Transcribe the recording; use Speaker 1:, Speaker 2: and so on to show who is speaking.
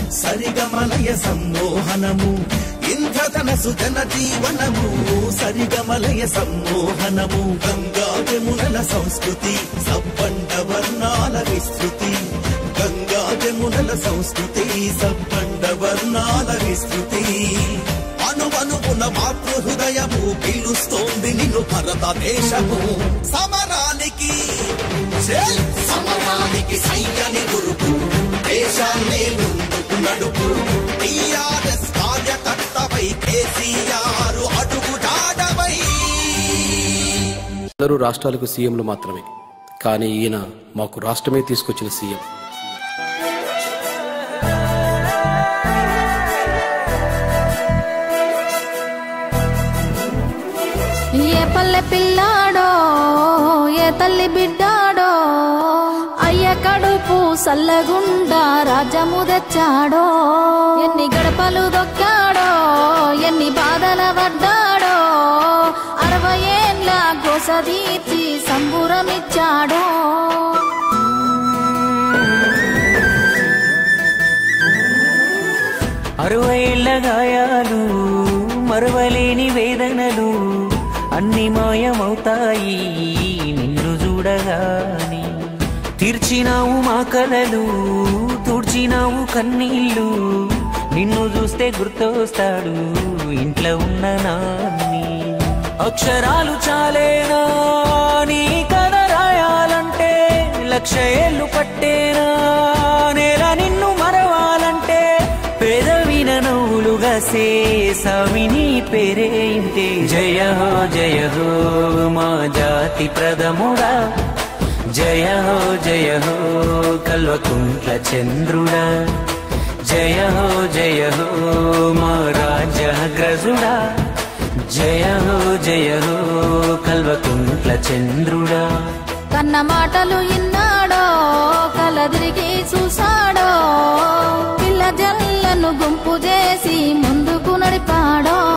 Speaker 1: సరిగమలయ సమ్మోహనము ఇంద్రధనసు జన జీవనము సరిగమలయ సమ్మోహనము గంగా జమునల సంస్కృతి సబ్బండ వర్ణాల విస్తృతి గంగా జమునల సంస్కృతి సబ్బండ వర్ణాల విస్తృతి అనువనుకున్న మాతృ హృదయము పిలుస్తోంది నిన్ను భారతదేశము సమరానికి చెల్! సమరానికి సైన్యాన్ని గురుపు దేశాన్నే ముందుకు నడుపు టీఆర్ఎస్ కార్యకర్తపై కేసీఆర్ అడుగు జాడవై
Speaker 2: అందరూ రాష్ట్రాలకు సీఎంలు మాత్రమే కానీ ఈయన మాకు రాష్ట్రమే తీసుకొచ్చిన సీఎం
Speaker 3: ఏ పల్లె పిల్లాడో ఏ తల్లి బిడ్డాడో అయ్య కడుపు సల్లగుండా రాజ్యము తెచ్చాడో ఎన్ని గడపలు దొక్కాడో ఎన్ని బాధల పడ్డాడో అరవై ఏళ్ళ గోసదీర్చి సంబురమిచ్చాడో
Speaker 4: అరవైళ్ళ గాయాలు మరవలేని వేదనలు అన్ని మాయమవుతాయి నిన్ను చూడగాని తీర్చినావు మా కలలు తుడిచినావు కన్నీళ్ళు నిన్ను చూస్తే గుర్తొస్తాడు ఇంట్లో ఉన్న నాన్ని అక్షరాలు చాలేనా నీ కథ రాయాలంటే లక్ష ఏళ్ళు పట్టేనా నేల నిన్ను మరవాలంటే పేదవిన నవ్వులుగా సేసామిని పేరే ఇంతే జయ హో జయ హో మా జాతి ప్రథముడా జయ హో జయ హో కల్వకుంట్ల చంద్రుడా జయ హో జయ హో మా రాజగ్రజుడా జయ హో జయ హో కల్వకుంట్ల చంద్రుడా
Speaker 3: కన్న మాటలు ఇన్నా